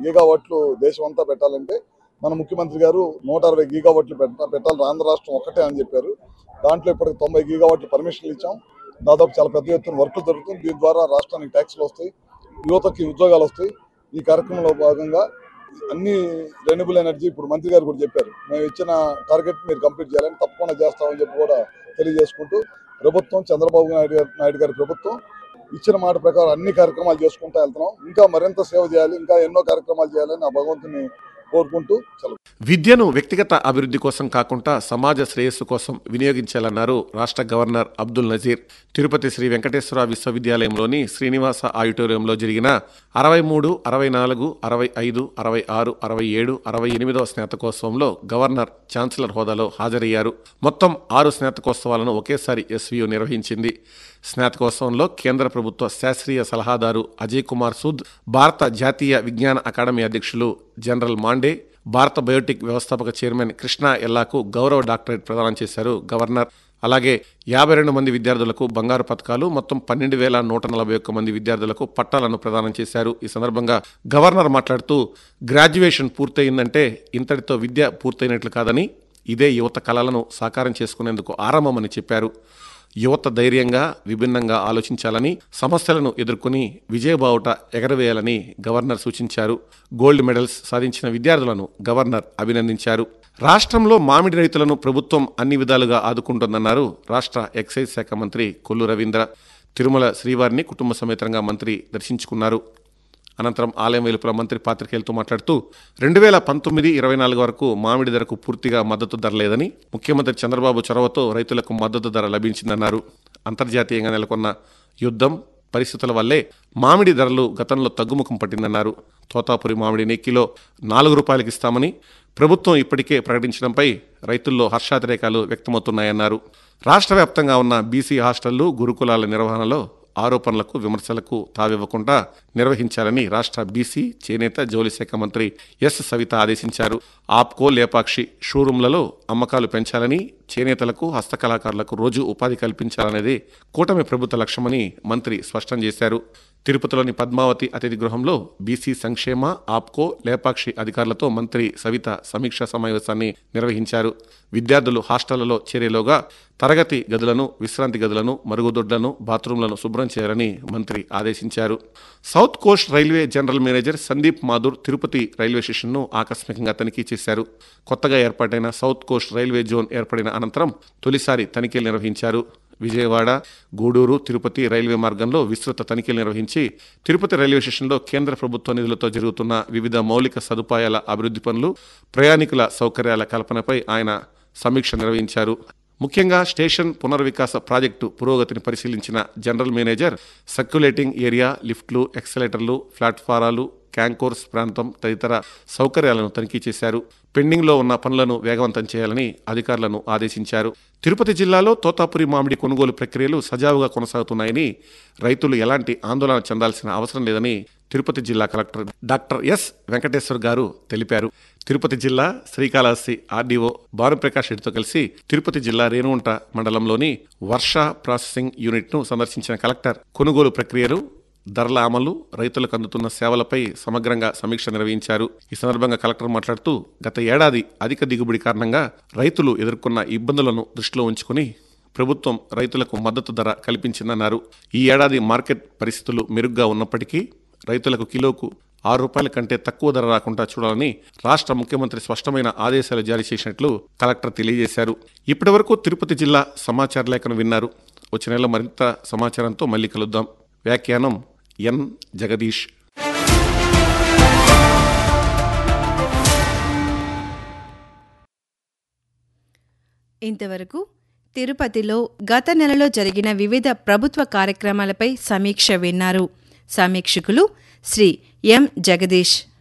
గీగావాట్లు దేశం అంతా పెట్టాలంటే మన ముఖ్యమంత్రి గారు నూట అరవై గీగావాట్లు పెట్ట పెట్టాలి ఆంధ్ర రాష్ట్రం ఒక్కటే అని చెప్పారు దాంట్లో ఇప్పటికి తొంభై గీగావాట్లు పర్మిషన్లు ఇచ్చాం దాదాపు చాలా పెద్ద ఎత్తున వర్క్ జరుగుతుంది దీని ద్వారా రాష్ట్రానికి ట్యాక్స్లు వస్తాయి యువతకి ఉద్యోగాలు వస్తాయి ఈ కార్యక్రమంలో భాగంగా అన్ని రెన్యూబుల్ ఎనర్జీ ఇప్పుడు మంత్రి గారు కూడా చెప్పారు మేము ఇచ్చిన టార్గెట్ మీరు కంప్లీట్ చేయాలని తప్పకుండా చేస్తామని చెప్పి కూడా తెలియజేసుకుంటూ ప్రభుత్వం చంద్రబాబు నాయుడు గారి నాయుడు గారి ప్రభుత్వం ఇచ్చిన మాట ప్రకారం అన్ని కార్యక్రమాలు చేసుకుంటూ వెళ్తున్నాం ఇంకా మరింత సేవ చేయాలి ఇంకా ఎన్నో కార్యక్రమాలు చేయాలని ఆ భగవంతుని కోరుకుంటూ సెలవు విద్యను వ్యక్తిగత అభివృద్ధి కోసం కాకుండా సమాజ శ్రేయస్సు కోసం వినియోగించాలన్నారు రాష్ట్ర గవర్నర్ అబ్దుల్ నజీర్ తిరుపతి శ్రీ వెంకటేశ్వర విశ్వవిద్యాలయంలోని శ్రీనివాస ఆడిటోరియంలో జరిగిన అరవై మూడు అరవై నాలుగు అరవై ఐదు అరవై ఆరు అరవై ఏడు అరవై ఎనిమిదవ స్నాతకోత్సవంలో గవర్నర్ ఛాన్సలర్ హోదాలో హాజరయ్యారు మొత్తం ఆరు స్నాతకోత్సవాలను ఒకేసారి ఎస్వీయు నిర్వహించింది స్నాతకోత్సవంలో కేంద్ర ప్రభుత్వ శాస్త్రీయ సలహాదారు అజయ్ కుమార్ సుద్ భారత జాతీయ విజ్ఞాన అకాడమీ అధ్యక్షులు జనరల్ మాండే భారత బయోటిక్ వ్యవస్థాపక చైర్మన్ కృష్ణ ఎల్లాకు గౌరవ డాక్టరేట్ ప్రదానం చేశారు గవర్నర్ అలాగే యాభై రెండు మంది విద్యార్థులకు బంగారు పథకాలు మొత్తం పన్నెండు వేల నూట నలభై ఒక్క మంది విద్యార్థులకు పట్టాలను ప్రదానం చేశారు ఈ సందర్భంగా గవర్నర్ మాట్లాడుతూ గ్రాడ్యుయేషన్ పూర్తయిందంటే ఇంతటితో విద్య పూర్తయినట్లు కాదని ఇదే యువత కళలను సాకారం చేసుకునేందుకు ఆరంభమని చెప్పారు యువత ధైర్యంగా విభిన్నంగా ఆలోచించాలని సమస్యలను ఎదుర్కొని విజయబావుట ఎగరవేయాలని గవర్నర్ సూచించారు గోల్డ్ మెడల్స్ సాధించిన విద్యార్థులను గవర్నర్ అభినందించారు రాష్ట్రంలో మామిడి రైతులను ప్రభుత్వం అన్ని విధాలుగా ఆదుకుంటోందన్నారు రాష్ట్ర ఎక్సైజ్ శాఖ మంత్రి కొల్లు రవీంద్ర తిరుమల శ్రీవారిని కుటుంబ సమేతంగా మంత్రి దర్శించుకున్నారు అనంతరం ఆలయం వెలుపల మంత్రి పాత్రికేయులతో మాట్లాడుతూ రెండు వేల పంతొమ్మిది ఇరవై నాలుగు వరకు మామిడి ధరకు పూర్తిగా మద్దతు ధర లేదని ముఖ్యమంత్రి చంద్రబాబు చొరవతో రైతులకు మద్దతు ధర లభించిందన్నారు అంతర్జాతీయంగా నెలకొన్న యుద్ధం పరిస్థితుల వల్లే మామిడి ధరలు గతంలో తగ్గుముఖం పట్టిందన్నారు తోతాపురి మామిడిని కిలో నాలుగు రూపాయలకి ఇస్తామని ప్రభుత్వం ఇప్పటికే ప్రకటించడంపై రైతుల్లో హర్షాతిరేకాలు వ్యక్తమవుతున్నాయన్నారు రాష్ట్ర వ్యాప్తంగా ఉన్న బీసీ హాస్టళ్లు గురుకులాల నిర్వహణలో ఆరోపణలకు విమర్శలకు తావివ్వకుండా నిర్వహించాలని రాష్ట్ర బీసీ చేనేత జౌలి శాఖ మంత్రి ఎస్ సవిత ఆదేశించారు ఆప్కో లేపాక్షి షోరూంలలో అమ్మకాలు పెంచాలని చేనేతలకు హస్తకళాకారులకు రోజు ఉపాధి కల్పించాలనేది కూటమి ప్రభుత్వ లక్ష్యమని మంత్రి స్పష్టం చేశారు తిరుపతిలోని పద్మావతి అతిథి గృహంలో బీసీ సంక్షేమ ఆప్కో లేపాక్షి అధికారులతో మంత్రి సవిత సమీక్షా సమావేశాన్ని నిర్వహించారు విద్యార్థులు హాస్టళ్లలో చేరేలోగా తరగతి గదులను విశ్రాంతి గదులను మరుగుదొడ్లను బాత్రూంలను శుభ్రం చేయాలని మంత్రి ఆదేశించారు South Coast Railway general manager Sandeep Mathur Tirupati railway స్టేషన్ను ఆకస్మికంగా తనిఖీ చేశారు కొత్తగా ఏర్పాటైన సౌత్ కోస్ట్ రైల్వే జోన్ ఏర్పడిన అనంతరం తొలిసారి తనిఖీలు నిర్వహించారు విజయవాడ గూడూరు తిరుపతి రైల్వే మార్గంలో విస్తృత తనిఖీలు నిర్వహించి తిరుపతి రైల్వే స్టేషన్లో కేంద్ర ప్రభుత్వ నిధులతో జరుగుతున్న వివిధ మౌలిక సదుపాయాల అభివృద్ధి పనులు ప్రయాణికుల సౌకర్యాల కల్పనపై ఆయన సమీక్ష నిర్వహించారు ముఖ్యంగా స్టేషన్ పునర్వికాస ప్రాజెక్టు పురోగతిని పరిశీలించిన జనరల్ మేనేజర్ సర్క్యులేటింగ్ ఏరియా లిఫ్ట్లు ఎక్సలేటర్లు ప్లాట్ఫారాలు క్యాంకోర్స్ ప్రాంతం తదితర సౌకర్యాలను తనిఖీ చేశారు పెండింగ్లో ఉన్న పనులను వేగవంతం చేయాలని అధికారులను ఆదేశించారు తిరుపతి జిల్లాలో తోతాపురి మామిడి కొనుగోలు ప్రక్రియలు సజావుగా కొనసాగుతున్నాయని రైతులు ఎలాంటి ఆందోళన చెందాల్సిన అవసరం లేదని తిరుపతి జిల్లా కలెక్టర్ డాక్టర్ ఎస్ వెంకటేశ్వర్ గారు తెలిపారు తిరుపతి జిల్లా శ్రీకాళహస్తి ఆర్డీఓ భానుప్రకాష్ రెడ్డితో కలిసి తిరుపతి జిల్లా రేణుగుంట మండలంలోని వర్ష ప్రాసెసింగ్ యూనిట్ను సందర్శించిన కలెక్టర్ కొనుగోలు ప్రక్రియలు ధరల అమలు రైతులకు అందుతున్న సేవలపై సమగ్రంగా సమీక్ష నిర్వహించారు ఈ సందర్భంగా కలెక్టర్ మాట్లాడుతూ గత ఏడాది అధిక దిగుబడి కారణంగా రైతులు ఎదుర్కొన్న ఇబ్బందులను దృష్టిలో ఉంచుకుని ప్రభుత్వం రైతులకు మద్దతు ధర కల్పించిందన్నారు ఈ ఏడాది మార్కెట్ పరిస్థితులు మెరుగ్గా ఉన్నప్పటికీ రైతులకు కిలోకు ఆరు రూపాయల కంటే తక్కువ ధర రాకుండా చూడాలని రాష్ట్ర ముఖ్యమంత్రి స్పష్టమైన ఆదేశాలు జారీ చేసినట్లు కలెక్టర్ తెలియజేశారు ఇప్పటివరకు తిరుపతి జిల్లా సమాచార లేఖను విన్నారు వచ్చే నెల మరింత సమాచారంతో మళ్ళీ కలుద్దాం వ్యాఖ్యానం ఎన్ జగదీష్ ఇంతవరకు తిరుపతిలో గత నెలలో జరిగిన వివిధ ప్రభుత్వ కార్యక్రమాలపై సమీక్ష విన్నారు సమీక్షకులు శ్రీ ఎం జగదీష్